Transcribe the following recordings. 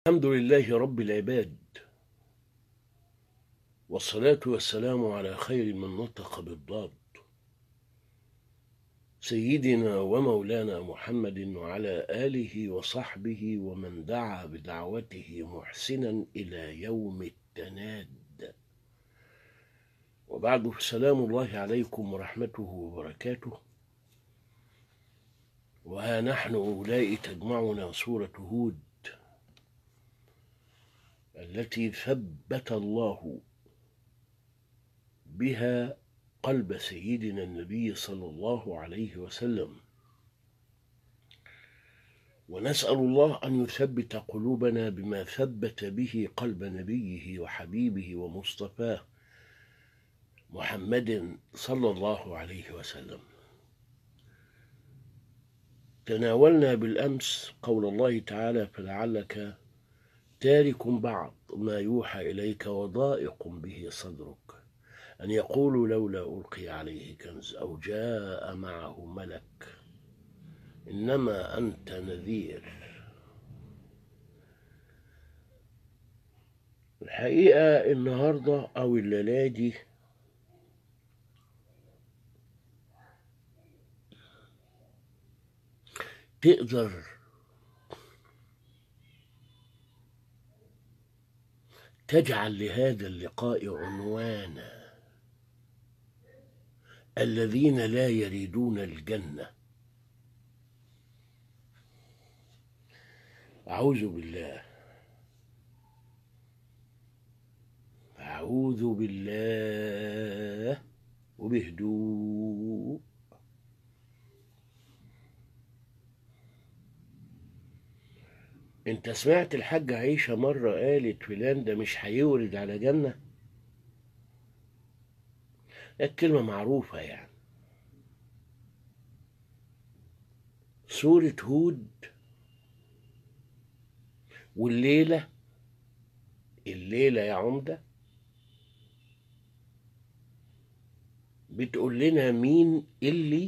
الحمد لله رب العباد والصلاة والسلام على خير من نطق بالضاد سيدنا ومولانا محمد وعلى آله وصحبه ومن دعا بدعوته محسنا إلى يوم التناد وبعد سلام الله عليكم ورحمته وبركاته وها نحن أولئك تجمعنا سورة هود التي ثبت الله بها قلب سيدنا النبي صلى الله عليه وسلم ونسأل الله أن يثبت قلوبنا بما ثبت به قلب نبيه وحبيبه ومصطفاه محمد صلى الله عليه وسلم تناولنا بالأمس قول الله تعالى فلعلك تارك بعض ما يوحى إليك وضائق به صدرك أن يقولوا لولا ألقي عليه كنز أو جاء معه ملك إنما أنت نذير الحقيقة النهاردة أو الليلة دي تقدر تجعل لهذا اللقاء عنوانا الذين لا يريدون الجنة أعوذ بالله أعوذ بالله وبهدوء انت سمعت الحاجة عيشة مرة قالت فلان ده مش هيورد على جنة الكلمة معروفة يعني سورة هود والليلة الليلة يا عمدة بتقول لنا مين اللي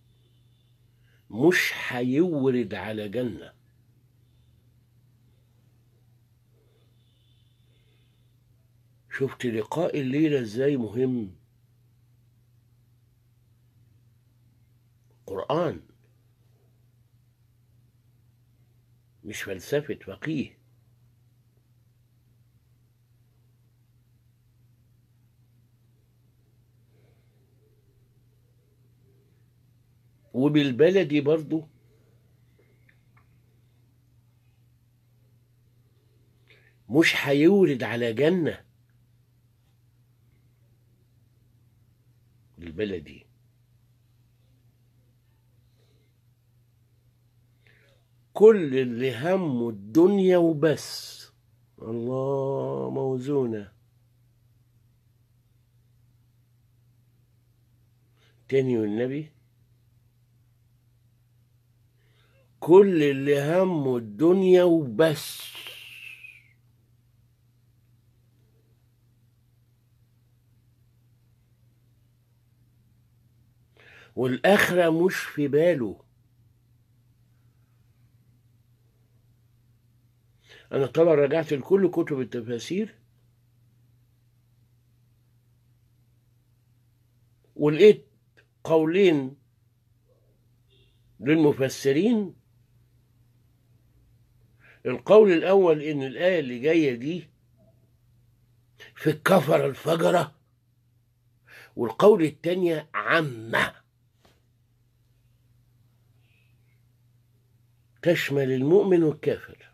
مش هيورد على جنه شفت لقاء الليلة ازاي مهم قرآن مش فلسفة فقيه وبالبلدي برضو مش هيورد على جنه البلدي كل اللي همه الدنيا وبس الله موزونة تاني والنبي كل اللي همه الدنيا وبس والآخرة مش في باله أنا طبعا رجعت لكل كتب التفاسير ولقيت قولين للمفسرين القول الأول إن الآية اللي جاية دي في الكفر الفجرة والقول التانية عامة تشمل المؤمن والكافر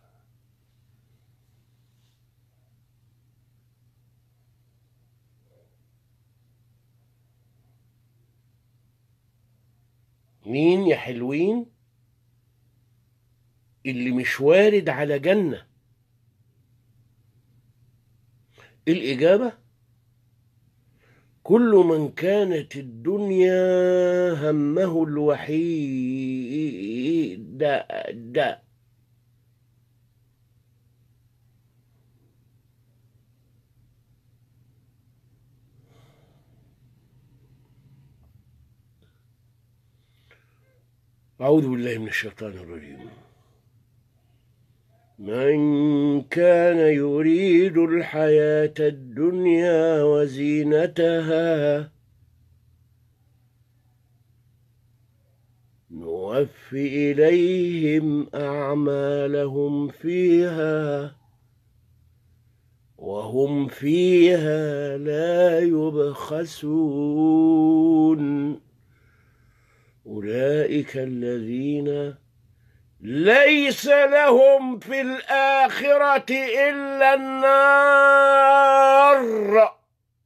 مين يا حلوين اللي مش وارد على جنة الإجابة كل من كانت الدنيا همه الوحيد ده, ده أعوذ بالله من الشيطان الرجيم من كان يريد الحياة الدنيا وزينتها نوف إليهم أعمالهم فيها وهم فيها لا يبخسون أولئك الذين ليس لهم في الآخرة إلا النار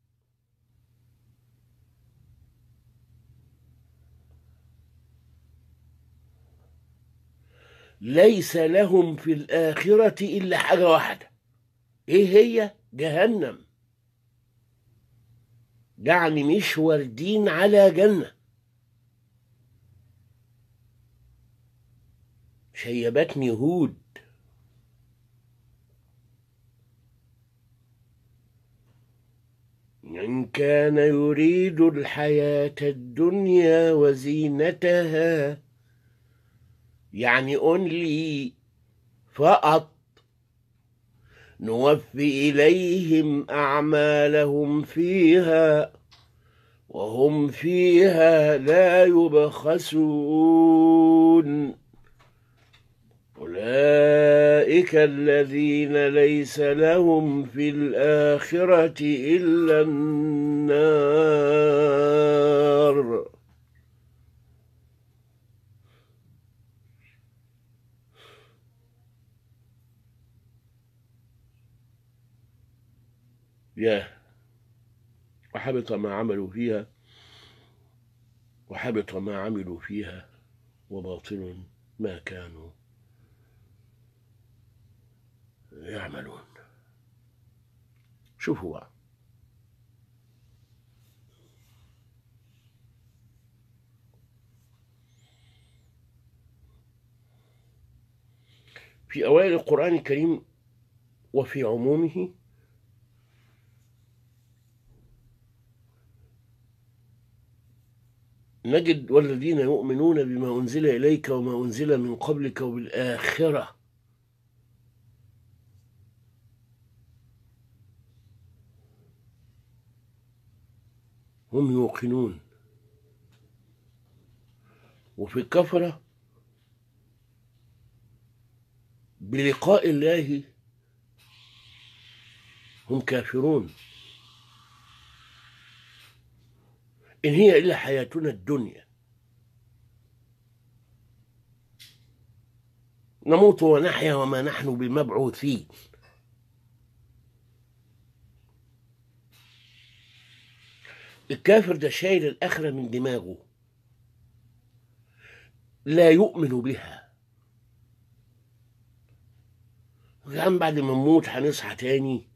ليس لهم في الآخرة إلا حاجة واحدة إيه هي؟ جهنم يعني مش واردين على جنة شيبتني هود من كان يريد الحياة الدنيا وزينتها يعني أنلي فقط نوفي إليهم أعمالهم فيها وهم فيها لا يبخسون أولئك الذين ليس لهم في الآخرة إلا النار ياه وحبط ما عملوا فيها وحبط ما عملوا فيها وباطل ما كانوا يعملون شوفوا بقى في أوائل القرآن الكريم وفي عمومه نجد والذين يؤمنون بما أنزل إليك وما أنزل من قبلك وبالآخرة هم يوقنون وفي الكفرة بلقاء الله هم كافرون إن هي إلا حياتنا الدنيا نموت ونحيا وما نحن بمبعوثين الكافر ده شايل الآخرة من دماغه لا يؤمن بها يا عم بعد ما نموت هنصحى تاني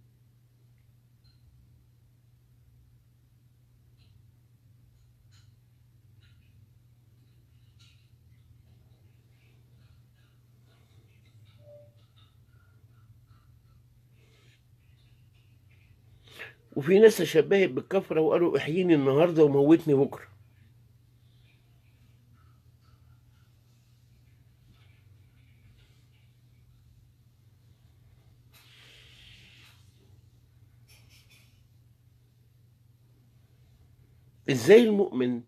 وفي ناس تشبهت بالكفرة وقالوا احييني النهاردة وموتني بكرة ازاي المؤمن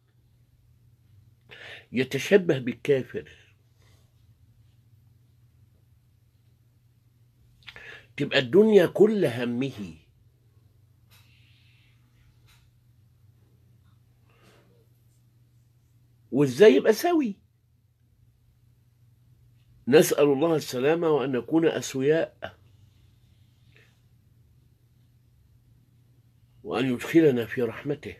يتشبه بالكافر تبقى الدنيا كل همه وازاي يبقى سوي نسأل الله السلامة وأن نكون أسوياء وأن يدخلنا في رحمته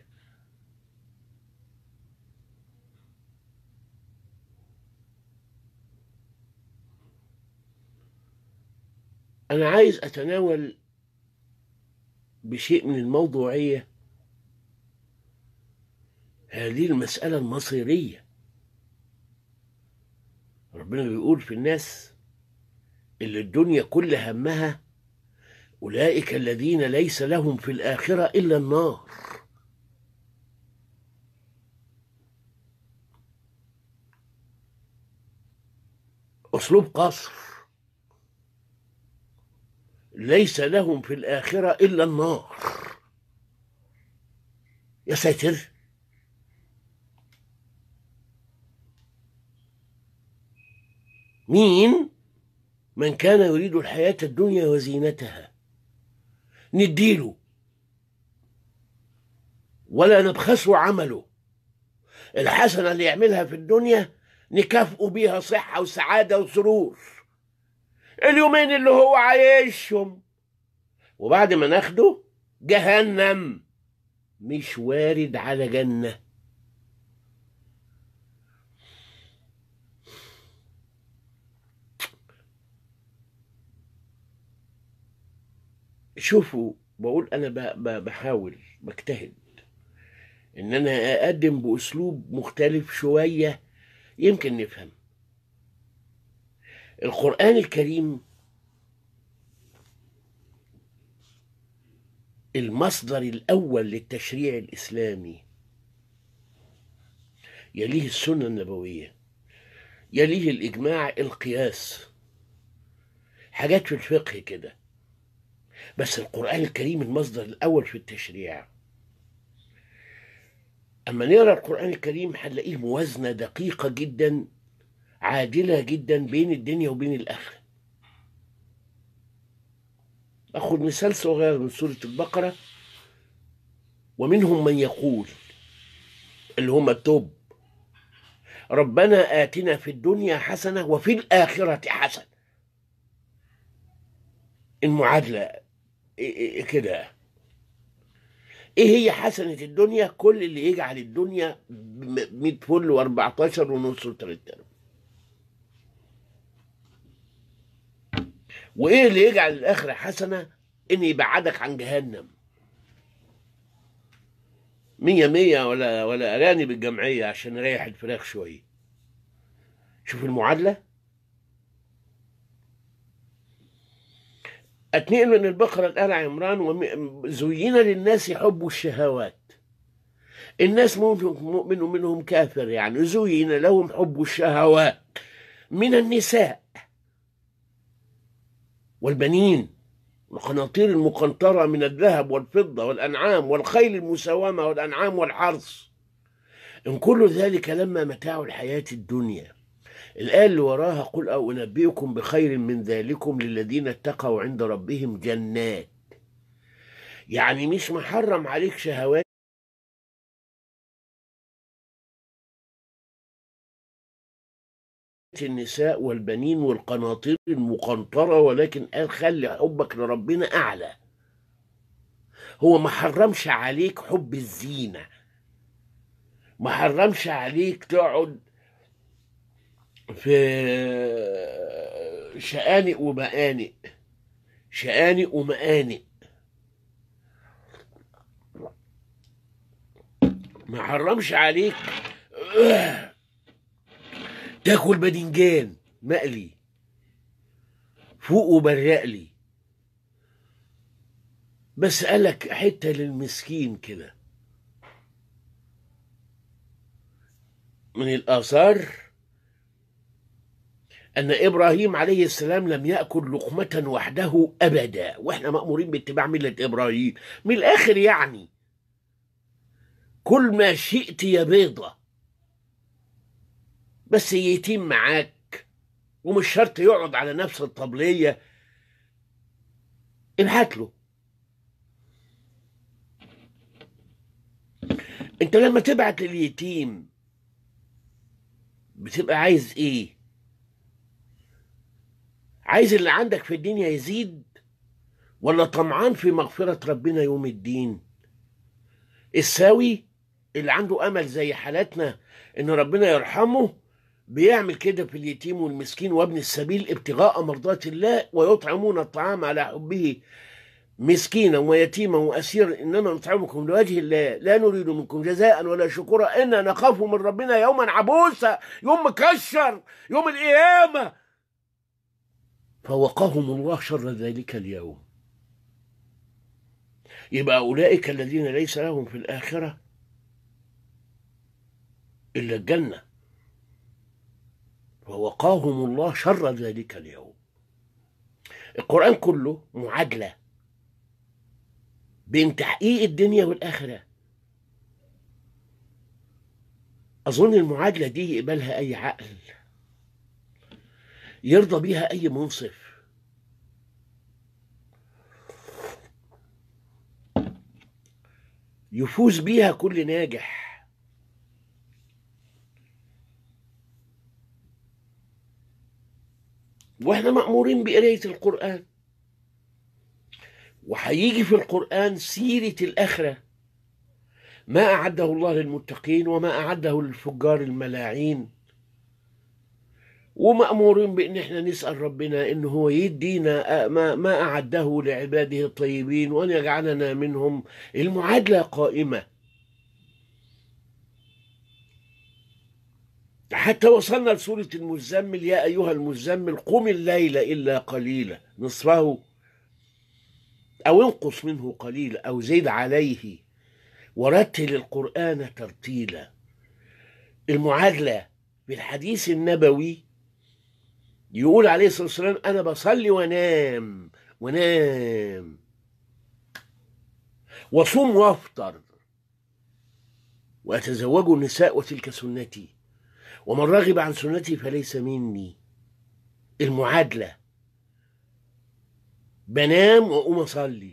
أنا عايز أتناول بشيء من الموضوعية هذه المسألة المصيرية ربنا بيقول في الناس اللي الدنيا كل همها أولئك الذين ليس لهم في الآخرة إلا النار أسلوب قصر ليس لهم في الآخرة إلا النار يا ساتر مين من كان يريد الحياة الدنيا وزينتها نديله ولا نبخسه عمله الحسنة اللي يعملها في الدنيا نكافئه بيها صحة وسعادة وسرور اليومين اللي هو عايشهم وبعد ما ناخده جهنم مش وارد على جنة شوفوا بقول انا ب- ب- بحاول بجتهد ان انا اقدم باسلوب مختلف شويه يمكن نفهم القران الكريم المصدر الاول للتشريع الاسلامي يليه السنه النبويه يليه الاجماع القياس حاجات في الفقه كده بس القرآن الكريم المصدر الأول في التشريع أما نقرأ القرآن الكريم هنلاقيه موازنة دقيقة جدا عادلة جدا بين الدنيا وبين الآخرة أخذ مثال صغير من سورة البقرة ومنهم من يقول اللي هم التوب ربنا آتنا في الدنيا حسنة وفي الآخرة حسنة المعادلة إيه- إيه كده ايه هي حسنة الدنيا كل اللي يجعل الدنيا 100 فل و14 ونص وتلات ارباع وايه اللي يجعل الاخرة حسنة ان يبعدك عن جهنم مية مية ولا ولا أراني بالجمعية عشان نريح الفراخ شوية شوف المعادلة اتنقل من البقرة لآل عمران وزين للناس حب الشهوات الناس منهم مؤمن ومنهم كافر يعني زين لهم حب الشهوات من النساء والبنين والقناطير المقنطرة من الذهب والفضة والأنعام والخيل المسومة والأنعام والحرث إن كل ذلك لما متاع الحياة الدنيا الآية اللي وراها قل أو أنبئكم بخير من ذلكم للذين اتقوا عند ربهم جنات يعني مش محرم عليك شهوات النساء والبنين والقناطير المقنطرة ولكن قال خلي حبك لربنا أعلى هو ما حرمش عليك حب الزينة ما حرمش عليك تقعد في شقانق ومقانق شقانق ومقانق ما حرمش عليك تاكل باذنجان مقلي فوق وبرق لي بس قالك حته للمسكين كده من الاثار أن إبراهيم عليه السلام لم يأكل لقمة وحده أبدا وإحنا مأمورين باتباع ملة إبراهيم من الآخر يعني كل ما شئت يا بيضة بس يتيم معاك ومش شرط يقعد على نفس الطبلية ابعت له انت لما تبعت لليتيم بتبقى عايز ايه عايز اللي عندك في الدنيا يزيد ولا طمعان في مغفرة ربنا يوم الدين الساوي اللي عنده أمل زي حالاتنا إن ربنا يرحمه بيعمل كده في اليتيم والمسكين وابن السبيل ابتغاء مرضات الله ويطعمون الطعام على حبه مسكينا ويتيما واسيرا انما نطعمكم لوجه الله لا نريد منكم جزاء ولا شكورا انا نخاف من ربنا يوما عبوسا يوم مكشر يوم القيامه فوقاهم الله شر ذلك اليوم يبقى أولئك الذين ليس لهم في الآخرة إلا الجنة فوقاهم الله شر ذلك اليوم القرآن كله معادلة بين تحقيق الدنيا والآخرة أظن المعادلة دي يقبلها أي عقل يرضى بيها أي منصف يفوز بيها كل ناجح واحنا مأمورين بقراية القرآن وهيجي في القرآن سيرة الآخرة ما أعده الله للمتقين وما أعده للفجار الملاعين ومأمورين بإن احنا نسأل ربنا إن هو يدينا ما, ما أعده لعباده الطيبين وأن يجعلنا منهم المعادلة قائمة حتى وصلنا لسورة المزمل يا أيها المزمل قم الليل إلا قليلا نصفه أو انقص منه قليلا أو زد عليه ورتل القرآن ترتيلا المعادلة بالحديث النبوي يقول عليه الصلاة والسلام أنا بصلي وانام وانام وصوم وافطر وأتزوج النساء وتلك سنتي ومن رغب عن سنتي فليس مني المعادلة بنام وأقوم أصلي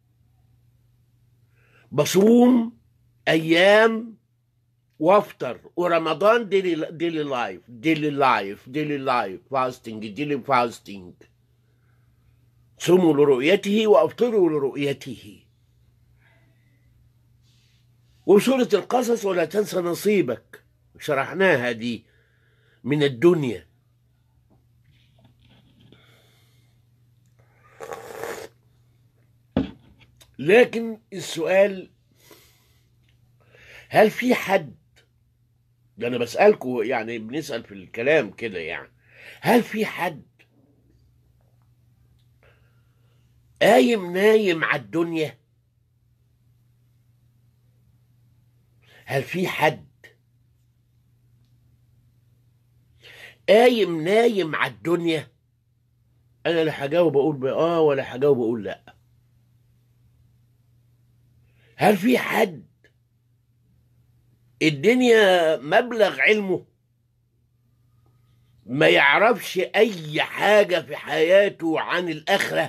بصوم أيام وافطر ورمضان ديلي ديلي لايف ديلي لايف ديلي لايف فاستنج ديلي فاستنج صوموا لرؤيته وافطروا لرؤيته وسورة القصص ولا تنسى نصيبك شرحناها دي من الدنيا لكن السؤال هل في حد ده انا بسألكوا يعني بنسأل في الكلام كده يعني هل في حد قايم نايم على الدنيا هل في حد قايم نايم على الدنيا انا لا هجاوب اقول باه ولا هجاوب اقول لا هل في حد الدنيا مبلغ علمه ما يعرفش اي حاجة في حياته عن الاخرة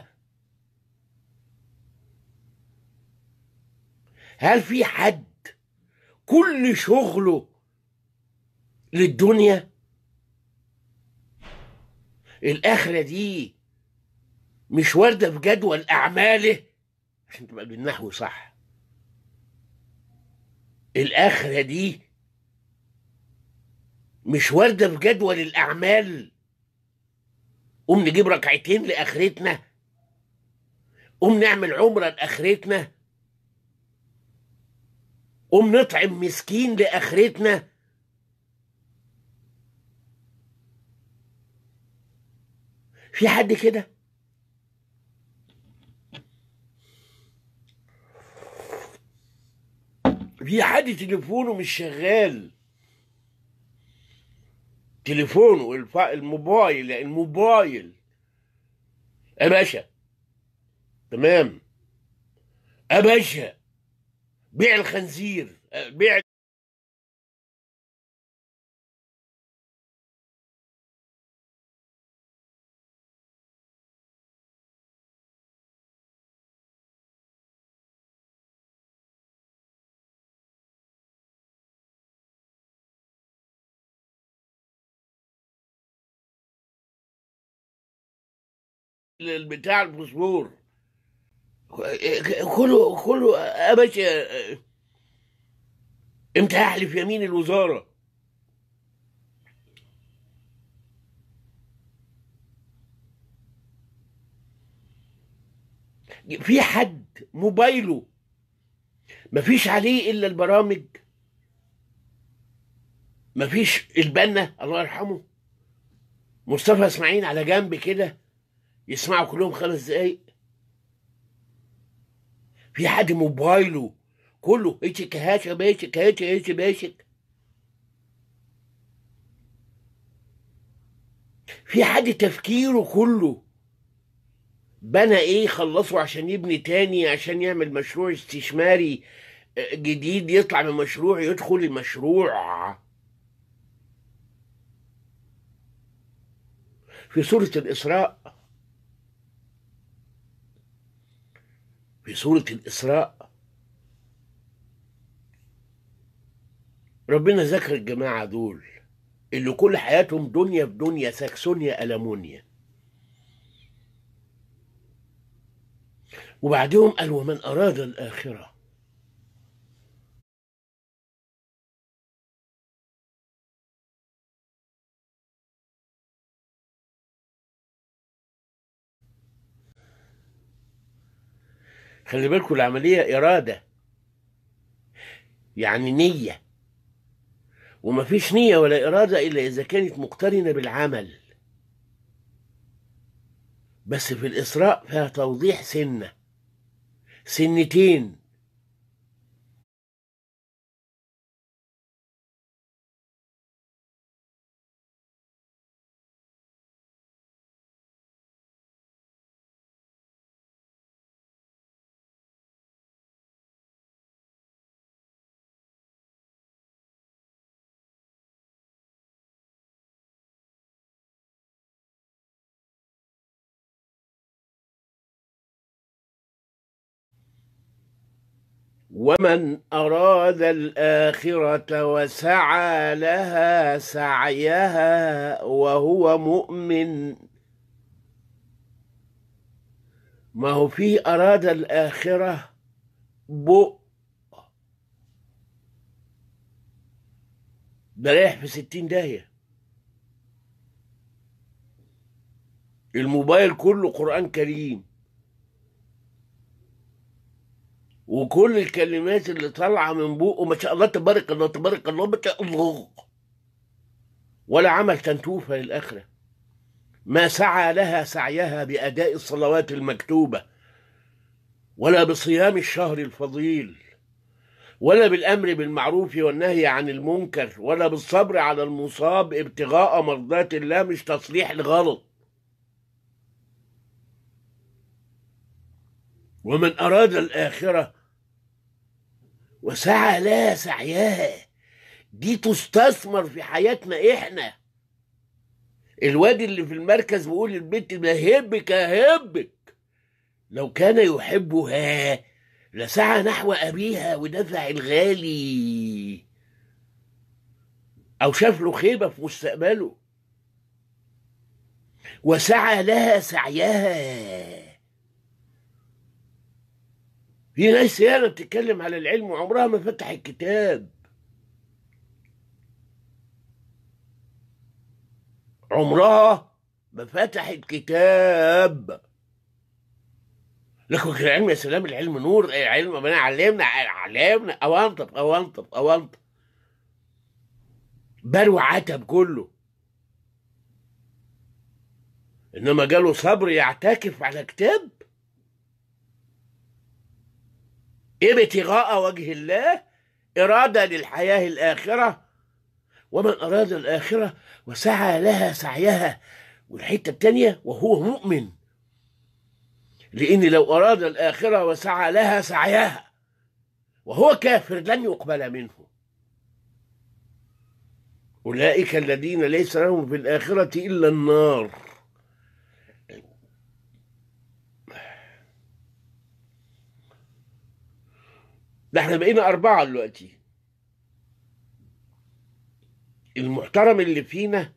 هل في حد كل شغله للدنيا الآخرة دي مش واردة في جدول أعماله عشان تبقى بالنحو صح الآخرة دي مش واردة في جدول الأعمال قوم نجيب ركعتين لآخرتنا قوم نعمل عمرة لآخرتنا قوم نطعم مسكين لآخرتنا في حد كده في حد تليفونه مش شغال تليفونه الف... الموبايل الموبايل يا باشا تمام يا باشا بيع الخنزير بيع بتاع الفوسفور كله كله يا باشا امتى هحلف يمين الوزاره في حد موبايله مفيش عليه الا البرامج مفيش البنا الله يرحمه مصطفى اسماعيل على جنب كده يسمعوا كلهم خمس دقايق في حد موبايله كله اتشك هاشا باشك هاشا هاشا باشك في حد تفكيره كله بنى ايه خلصه عشان يبني تاني عشان يعمل مشروع استثماري جديد يطلع من مشروع يدخل المشروع في سورة الإسراء في سورة الإسراء ربنا ذكر الجماعة دول اللي كل حياتهم دنيا في دنيا ساكسونيا ألمونيا وبعدهم قال ومن أراد الآخرة خلي بالكم العملية إرادة يعني نية ومفيش نية ولا إرادة إلا إذا كانت مقترنة بالعمل بس في الإسراء فيها توضيح سنة سنتين ومن أراد الآخرة وسعى لها سعيها وهو مؤمن ما هو في أراد الآخرة بؤ ده رايح في ستين داهية الموبايل كله قرآن كريم وكل الكلمات اللي طالعه من بقه ما شاء الله تبارك الله تبارك الله ما شاء الله ولا عمل تنتوفه للاخره ما سعى لها سعيها باداء الصلوات المكتوبه ولا بصيام الشهر الفضيل ولا بالامر بالمعروف والنهي عن المنكر ولا بالصبر على المصاب ابتغاء مرضات الله مش تصليح لغلط ومن اراد الاخره وسعى لها سعيها دي تستثمر في حياتنا احنا الواد اللي في المركز بيقول للبنت بهبك هبك لو كان يحبها لسعى نحو ابيها ودفع الغالي او شاف له خيبه في مستقبله وسعى لها سعيها في ناس ياما بتتكلم على العلم وعمرها ما فتح الكتاب عمرها ما فتح الكتاب لكن العلم يا سلام العلم نور العلم ربنا علمنا علمنا اوانطب اوانطب اوانطب بل عتب كله انما جاله صبر يعتكف على كتاب ابتغاء وجه الله إرادة للحياة الآخرة ومن أراد الآخرة وسعى لها سعيها والحتة التانية وهو مؤمن لأن لو أراد الآخرة وسعى لها سعيها وهو كافر لن يقبل منه أولئك الذين ليس لهم في الآخرة إلا النار ده احنا بقينا أربعة دلوقتي المحترم اللي فينا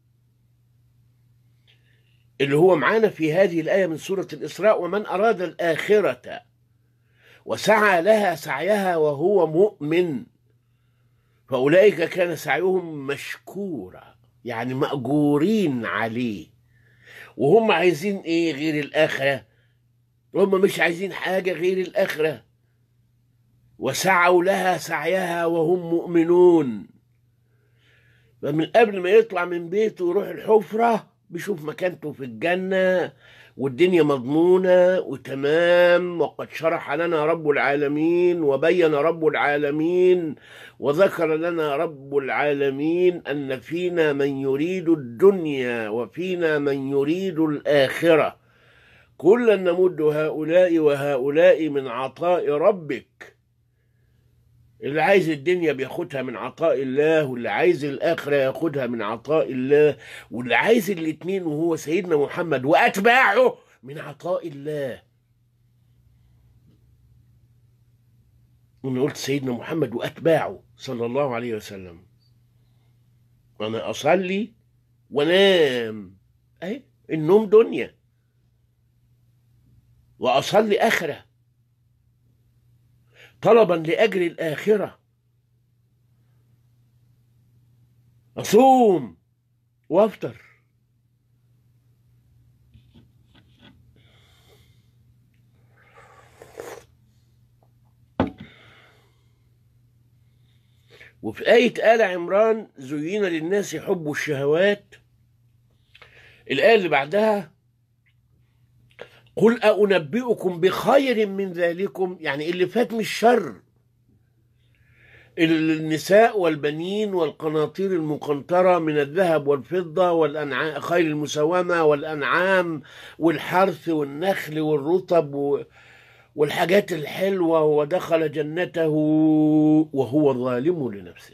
اللي هو معانا في هذه الآية من سورة الإسراء ومن أراد الآخرة وسعى لها سعيها وهو مؤمن فأولئك كان سعيهم مشكورا يعني مأجورين عليه وهم عايزين ايه غير الآخرة هم مش عايزين حاجة غير الآخرة وسعوا لها سعيها وهم مؤمنون فمن قبل ما يطلع من بيته ويروح الحفرة بيشوف مكانته في الجنة والدنيا مضمونة وتمام وقد شرح لنا رب العالمين وبين رب العالمين وذكر لنا رب العالمين أن فينا من يريد الدنيا وفينا من يريد الآخرة كلا نمد هؤلاء وهؤلاء من عطاء ربك اللي عايز الدنيا بياخدها من عطاء الله واللي عايز الآخرة ياخدها من عطاء الله واللي عايز الاتنين وهو سيدنا محمد وأتباعه من عطاء الله أنا قلت سيدنا محمد وأتباعه صلى الله عليه وسلم أنا أصلي وأنام أهي النوم دنيا وأصلي آخرة طلبا لأجر الآخرة أصوم وأفطر وفي آية آل عمران زين للناس حب الشهوات الآية اللي بعدها قل أنبئكم بخير من ذلكم يعني اللي فات مش شر النساء والبنين والقناطير المقنطرة من الذهب والفضة والأنعام خيل المسومة والأنعام والحرث والنخل والرطب و... والحاجات الحلوة ودخل جنته وهو ظالم لنفسه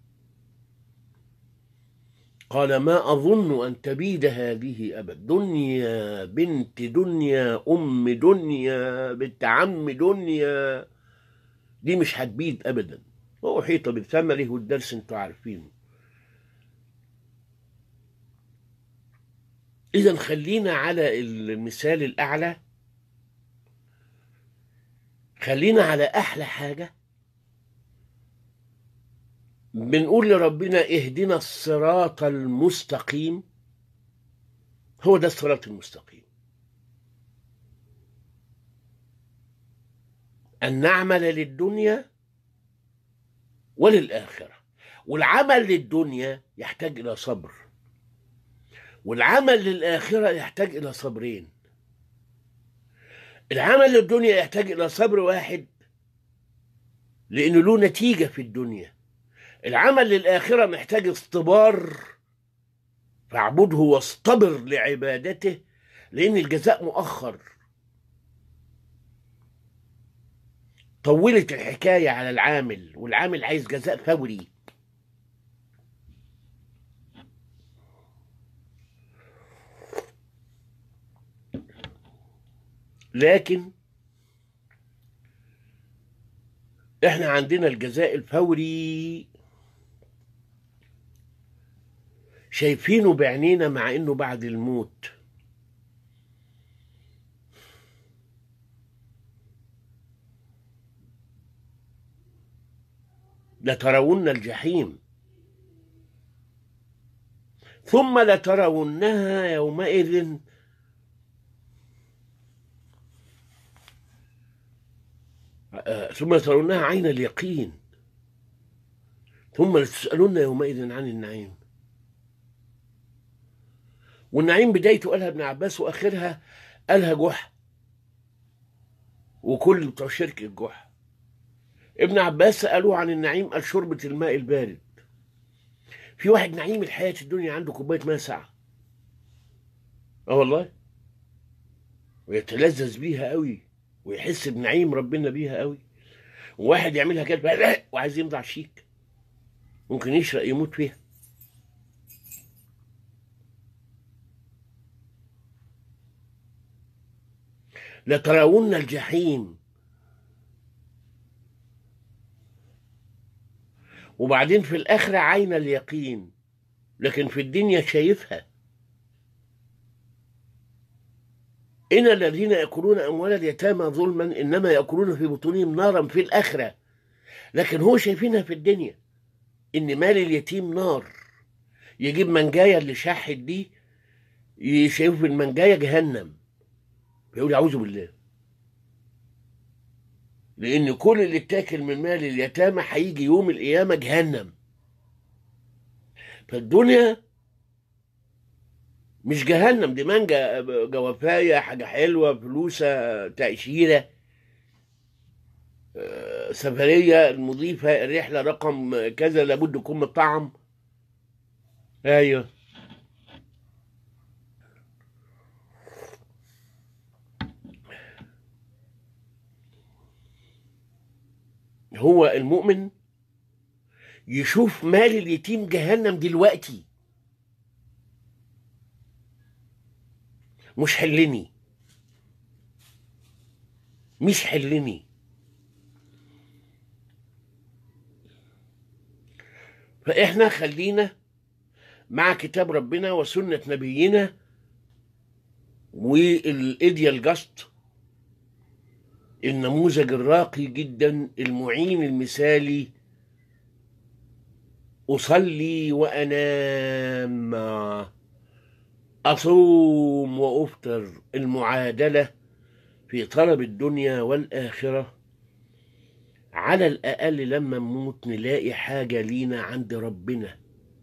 قال ما أظن أن تبيد هذه أبد دنيا بنت دنيا أم دنيا بنت عم دنيا دي مش هتبيد أبدا وأحيط بثمره والدرس انتوا عارفينه إذا خلينا على المثال الأعلى خلينا على أحلى حاجة بنقول لربنا اهدنا الصراط المستقيم هو ده الصراط المستقيم أن نعمل للدنيا وللآخرة والعمل للدنيا يحتاج إلى صبر والعمل للآخرة يحتاج إلى صبرين العمل للدنيا يحتاج إلى صبر واحد لأنه له نتيجة في الدنيا العمل للآخرة محتاج اصطبار فاعبده واصطبر لعبادته لأن الجزاء مؤخر طولت الحكاية على العامل والعامل عايز جزاء فوري لكن احنا عندنا الجزاء الفوري شايفينه بعينينا مع انه بعد الموت لترون الجحيم ثم لترونها يومئذ ثم ترونها عين اليقين ثم لتسألن يومئذ عن النعيم والنعيم بدايته قالها ابن عباس واخرها قالها جحا وكل بتوع شركة جحا ابن عباس سألوه عن النعيم قال شربة الماء البارد في واحد نعيم الحياة الدنيا عنده كوباية ماء ساعة اه والله ويتلذذ بيها قوي ويحس بنعيم ربنا بيها قوي وواحد يعملها كده وعايز يمضع شيك ممكن يشرق يموت فيها لترون الجحيم وبعدين في الآخرة عين اليقين لكن في الدنيا شايفها إن الذين يأكلون أموال اليتامى ظلما إنما يأكلون في بطونهم نارا في الآخرة لكن هو شايفينها في الدنيا إن مال اليتيم نار يجيب منجاية اللي شاحت دي يشايف المنجاية جهنم يقول أعوذ بالله لأن كل اللي اتاكل من مال اليتامى هيجي يوم القيامة جهنم فالدنيا مش جهنم دي مانجا جوافاية حاجة حلوة فلوسة تأشيرة سفرية المضيفة الرحلة رقم كذا لابد يكون مطعم ايوه هو المؤمن يشوف مال اليتيم جهنم دلوقتي مش حلني مش حلني فإحنا خلينا مع كتاب ربنا وسنة نبينا والإيديال جاست النموذج الراقي جدا المعين المثالي أصلي وأنام أصوم وأفطر المعادلة في طلب الدنيا والآخرة على الأقل لما نموت نلاقي حاجة لينا عند ربنا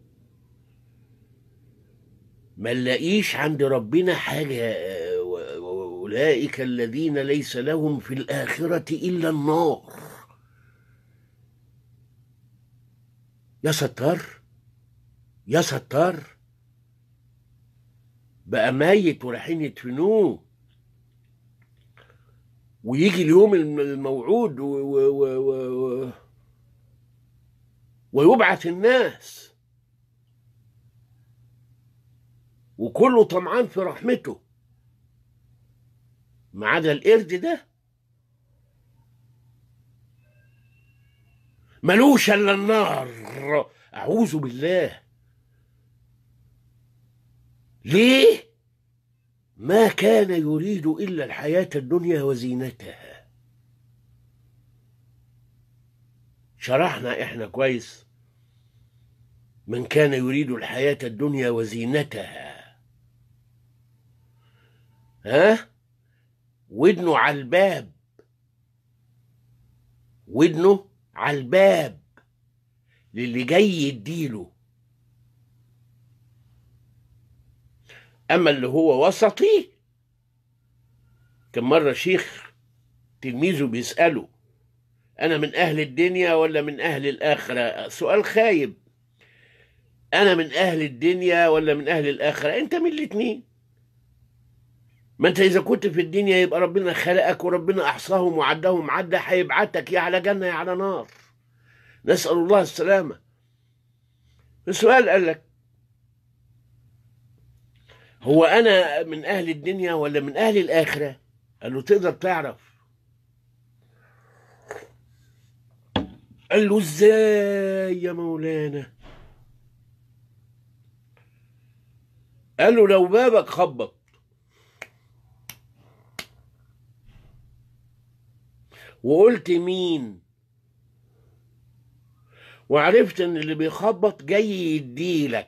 ما نلاقيش عند ربنا حاجة أولئك الذين ليس لهم في الآخرة إلا النار يا ستار يا ستار بقى ميت ورايحين يدفنوه ويجي اليوم الموعود و و و و ويبعث الناس وكله طمعان في رحمته ما عدا القرد ده ملوش الا النار اعوذ بالله ليه ما كان يريد الا الحياه الدنيا وزينتها شرحنا احنا كويس من كان يريد الحياه الدنيا وزينتها ها ودنه على الباب ودنه على الباب للي جاي يديله اما اللي هو وسطي كان مره شيخ تلميذه بيساله انا من اهل الدنيا ولا من اهل الاخره سؤال خايب انا من اهل الدنيا ولا من اهل الاخره انت من الاتنين ما انت اذا كنت في الدنيا يبقى ربنا خلقك وربنا احصاهم وعدهم عده هيبعتك يا على جنه يا على نار نسال الله السلامه السؤال قال لك هو انا من اهل الدنيا ولا من اهل الاخره قال له تقدر تعرف قال له ازاي يا مولانا قال له لو بابك خبط وقلت مين وعرفت ان اللي بيخبط جاي يديلك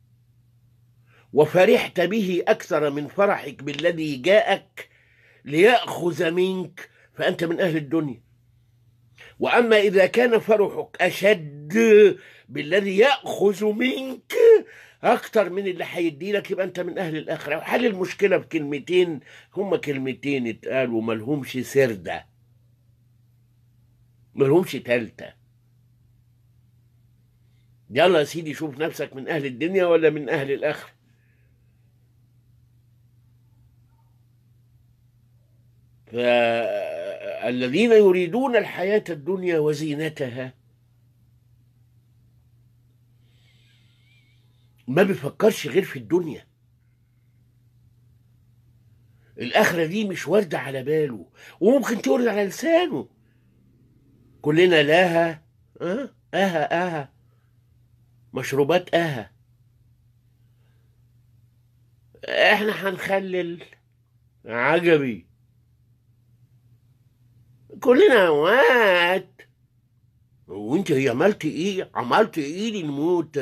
وفرحت به اكثر من فرحك بالذي جاءك ليأخذ منك فانت من اهل الدنيا واما اذا كان فرحك اشد بالذي يأخذ منك اكتر من اللي هيديلك يبقى انت من اهل الاخره حل المشكله بكلمتين هما كلمتين اتقالوا ملهمش سرده ملهمش تالتة يلا يا سيدي شوف نفسك من أهل الدنيا ولا من أهل الآخرة فالذين يريدون الحياة الدنيا وزينتها ما بيفكرش غير في الدنيا الآخرة دي مش واردة على باله وممكن تورد على لسانه كلنا لها أه أها أها مشروبات أها احنا هنخلل عجبي كلنا اموات وانت هي عملت ايه عملت ايه نموت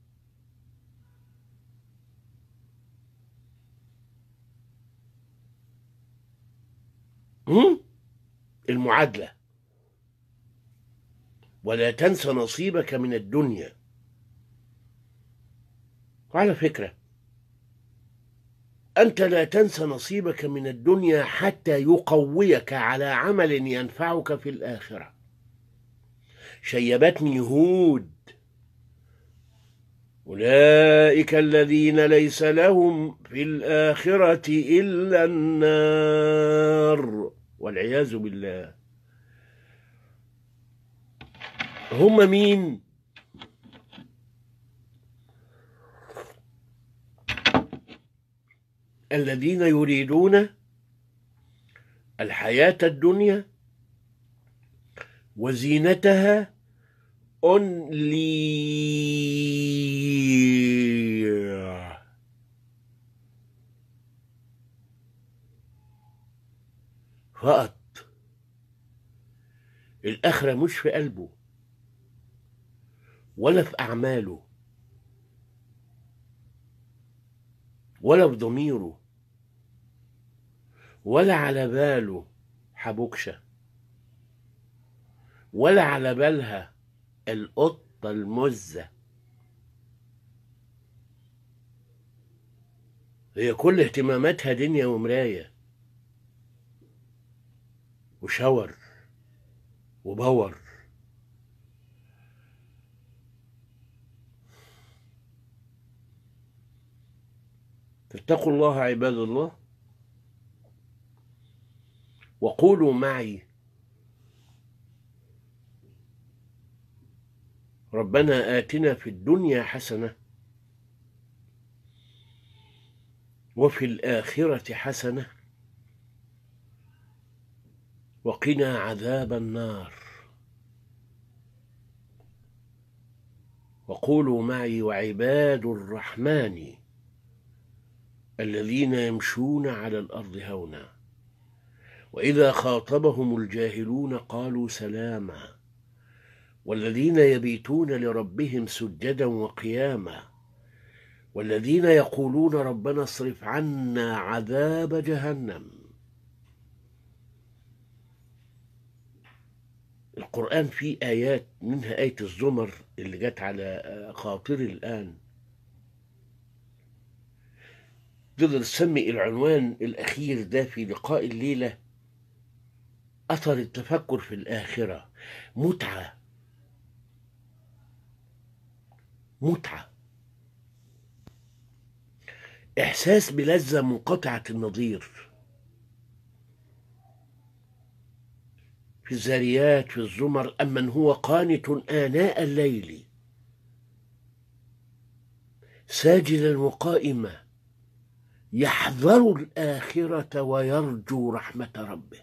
المعادله ولا تنس نصيبك من الدنيا وعلى فكرة أنت لا تنس نصيبك من الدنيا حتى يقويك على عمل ينفعك في الآخرة شيبتني هود أولئك الذين ليس لهم في الآخرة إلا النار والعياذ بالله هم مين الذين يريدون الحياة الدنيا وزينتها only فقط الآخرة مش في قلبه ولا في أعماله ولا في ضميره ولا على باله حبوكشة ولا على بالها القطة المزة هي كل اهتماماتها دنيا ومراية وشاور وباور فاتقوا الله عباد الله وقولوا معي ربنا آتنا في الدنيا حسنة وفي الآخرة حسنة وقنا عذاب النار وقولوا معي وعباد الرحمن الذين يمشون على الأرض هونا وإذا خاطبهم الجاهلون قالوا سلاما والذين يبيتون لربهم سجدا وقياما والذين يقولون ربنا اصرف عنا عذاب جهنم القرآن فيه آيات منها آية الزمر اللي جت على خاطري الآن تقدر تسمي العنوان الأخير ده في لقاء الليلة أثر التفكر في الآخرة متعة متعة إحساس بلذة منقطعة النظير في الزاريات في الزمر أمن هو قانت آناء الليل ساجدا وقائما يحذر الآخرة ويرجو رحمة ربه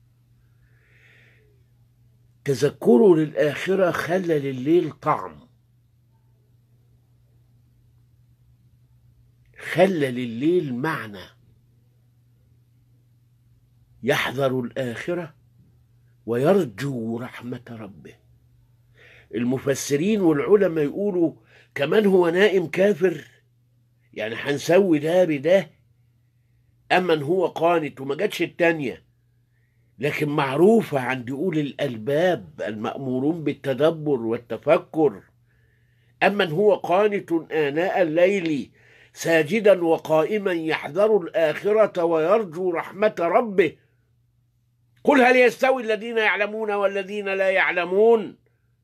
تذكره للآخرة خلى لليل طعم خلى لليل معنى يحذر الآخرة ويرجو رحمة ربه المفسرين والعلماء يقولوا كمان هو نائم كافر يعني هنسوي ده بده أمن هو قانت وما جاتش التانية لكن معروفة عند أولي الألباب المأمورون بالتدبر والتفكر أمن هو قانت آناء الليل ساجدا وقائما يحذر الآخرة ويرجو رحمة ربه قل هل يستوي الذين يعلمون والذين لا يعلمون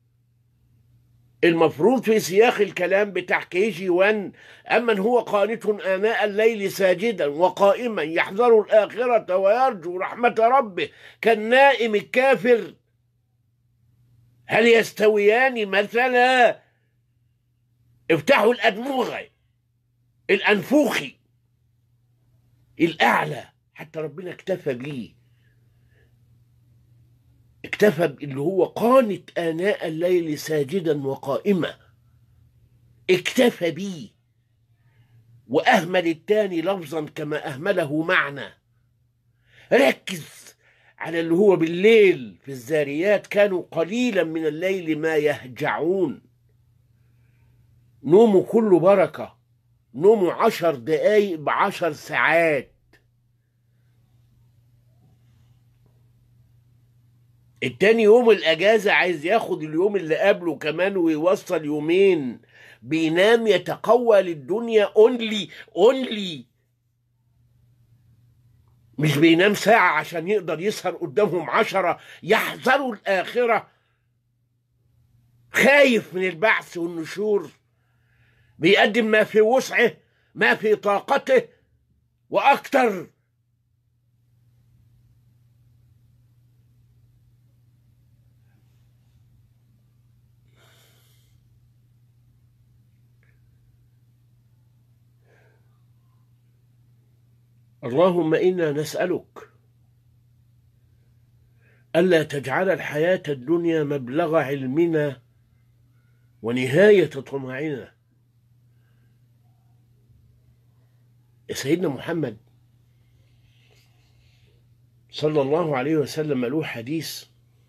المفروض في سياق الكلام بتاع كي جي 1 أمن هو قانت آناء الليل ساجدا وقائما يحذر الآخرة ويرجو رحمة ربه كالنائم الكافر هل يستويان مثلا افتحوا الأدموغة الأنفوخي الأعلى حتى ربنا اكتفى بيه اكتفى اللي هو قانت آناء الليل ساجدا وقائما اكتفى بيه وأهمل التاني لفظا كما أهمله معنى ركز على اللي هو بالليل في الزاريات كانوا قليلا من الليل ما يهجعون نومه كله بركة نومه عشر دقايق بعشر ساعات التاني يوم الاجازه عايز ياخد اليوم اللي قبله كمان ويوصل يومين بينام يتقوى للدنيا اونلي اونلي مش بينام ساعة عشان يقدر يسهر قدامهم عشرة يحذروا الآخرة خايف من البعث والنشور بيقدم ما في وسعه ما في طاقته وأكتر اللهم إنا نسألك ألا تجعل الحياة الدنيا مبلغ علمنا ونهاية طمعنا يا سيدنا محمد صلى الله عليه وسلم له حديث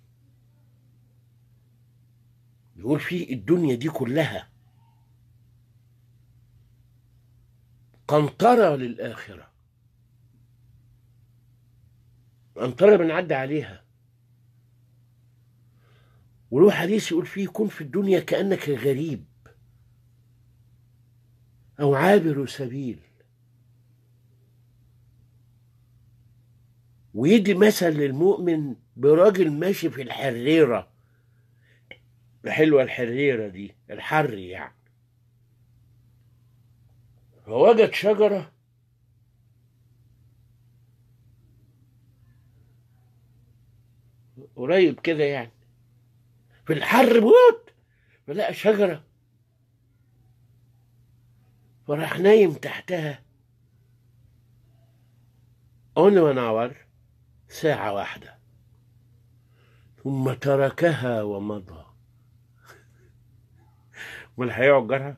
يقول فيه الدنيا دي كلها قنطرة للآخرة قنطرة بنعدي عليها وله حديث يقول فيه كن في الدنيا كأنك غريب أو عابر سبيل ويدي مثل للمؤمن براجل ماشي في الحريرة حلوة الحريرة دي الحر يعني فوجد شجرة قريب كده يعني في الحر موت فلقى شجرة فراح نايم تحتها أون ونور ساعة واحدة ثم تركها ومضى امال هيقعد جارها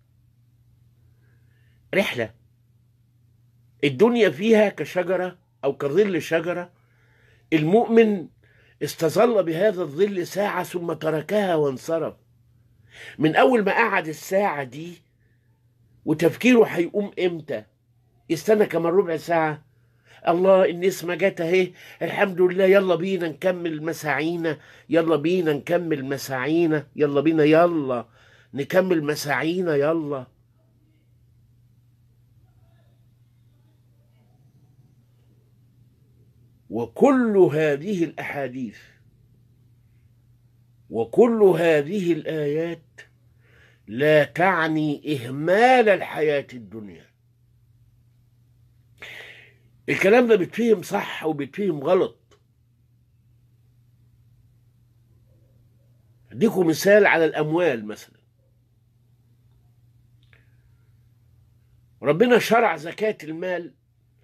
رحلة الدنيا فيها كشجرة أو كظل شجرة المؤمن استظل بهذا الظل ساعة ثم تركها وانصرف من أول ما قعد الساعة دي وتفكيره هيقوم إمتى يستنى كمان ربع ساعة الله النسمة جت اهي الحمد لله يلا بينا نكمل مساعينا يلا بينا نكمل مساعينا يلا بينا يلا نكمل مساعينا يلا وكل هذه الاحاديث وكل هذه الايات لا تعني اهمال الحياه الدنيا الكلام ده بيتفهم صح وبيتفهم غلط اديكم مثال على الاموال مثلا ربنا شرع زكاه المال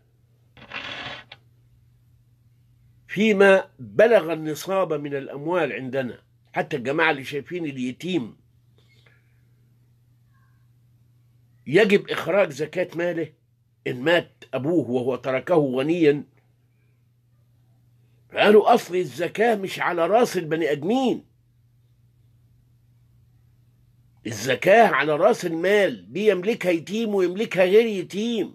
فيما بلغ النصاب من الأموال عندنا حتى الجماعة اللي شايفين اليتيم يجب إخراج زكاة ماله إن مات أبوه وهو تركه غنيا قالوا أصل الزكاة مش على راس البني آدمين الزكاة على راس المال دي يملكها يتيم ويملكها غير يتيم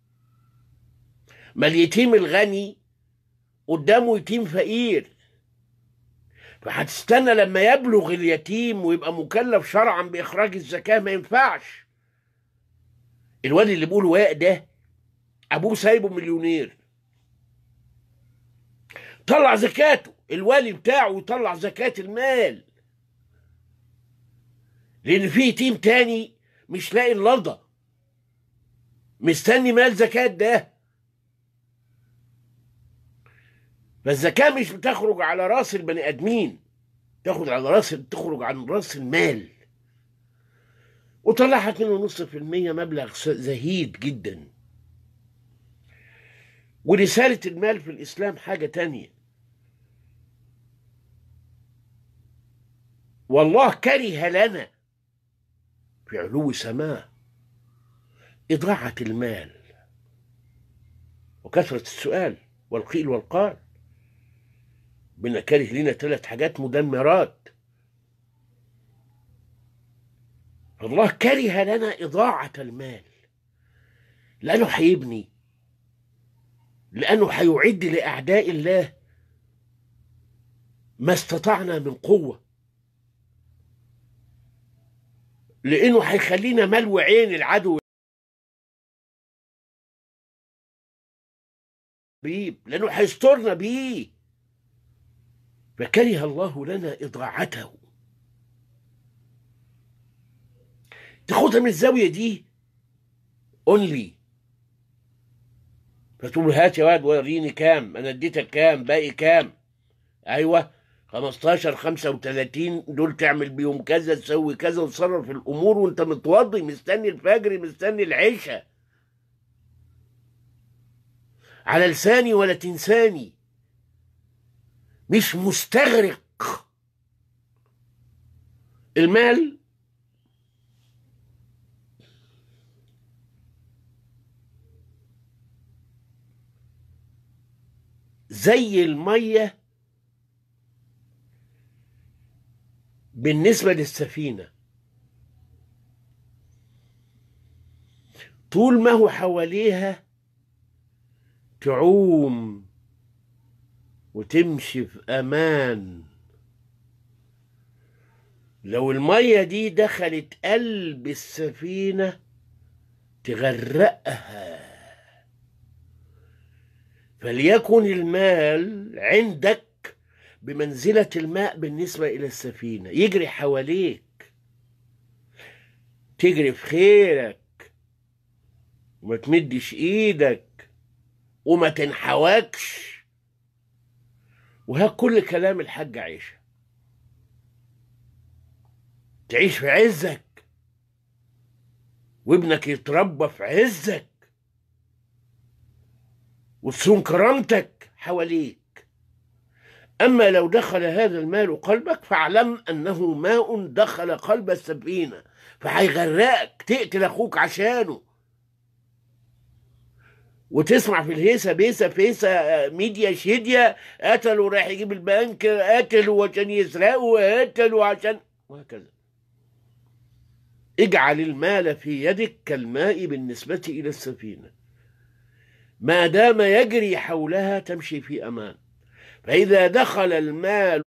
ما اليتيم الغني قدامه يتيم فقير فهتستنى لما يبلغ اليتيم ويبقى مكلف شرعا بإخراج الزكاة ما ينفعش الواد اللي بيقول واق ده أبوه سايبه مليونير طلع زكاته الوالي بتاعه يطلع زكاة المال لأن في يتيم تاني مش لاقي اللضة مستني مال زكاة ده فالزكاة مش بتخرج على راس البني آدمين تاخد على راس تخرج عن راس المال وطلعها 2.5% مبلغ زهيد جدا ورسالة المال في الإسلام حاجة تانية والله كره لنا في علو سماه إضاعة المال وكثرة السؤال والقيل والقال بنا كاره لنا ثلاث حاجات مدمرات الله كره لنا إضاعة المال لأنه هيبني لأنه هيعد لأعداء الله ما استطعنا من قوة لأنه هيخلينا ملو عين العدو بيه لأنه هيسترنا بيه فكره الله لنا إضاعته تاخدها من الزاوية دي اونلي فتقول هات يا واد وريني كام انا اديتك كام باقي كام ايوه 15 35 دول تعمل بيهم كذا تسوي كذا وتصرف الامور وانت متوضي مستني الفجر مستني العشاء على لساني ولا تنساني مش مستغرق المال زي الميه بالنسبه للسفينه طول ما هو حواليها تعوم وتمشي في امان لو الميه دي دخلت قلب السفينه تغرقها فليكن المال عندك بمنزله الماء بالنسبه الى السفينه يجري حواليك تجري في خيرك وما تمدش ايدك وما تنحواكش وها كل كلام الحاج عيشه تعيش في عزك وابنك يتربى في عزك وتصون كرامتك حواليك أما لو دخل هذا المال قلبك فاعلم أنه ماء دخل قلب السفينة فهيغرقك تقتل أخوك عشانه وتسمع في الهيسة بيسة فيسة ميديا شيديا قتلوا رايح يجيب البنك قتلوا عشان يسرقوا قتلوا عشان وهكذا اجعل المال في يدك كالماء بالنسبة إلى السفينة ما دام يجري حولها تمشي في أمان فإذا دخل المال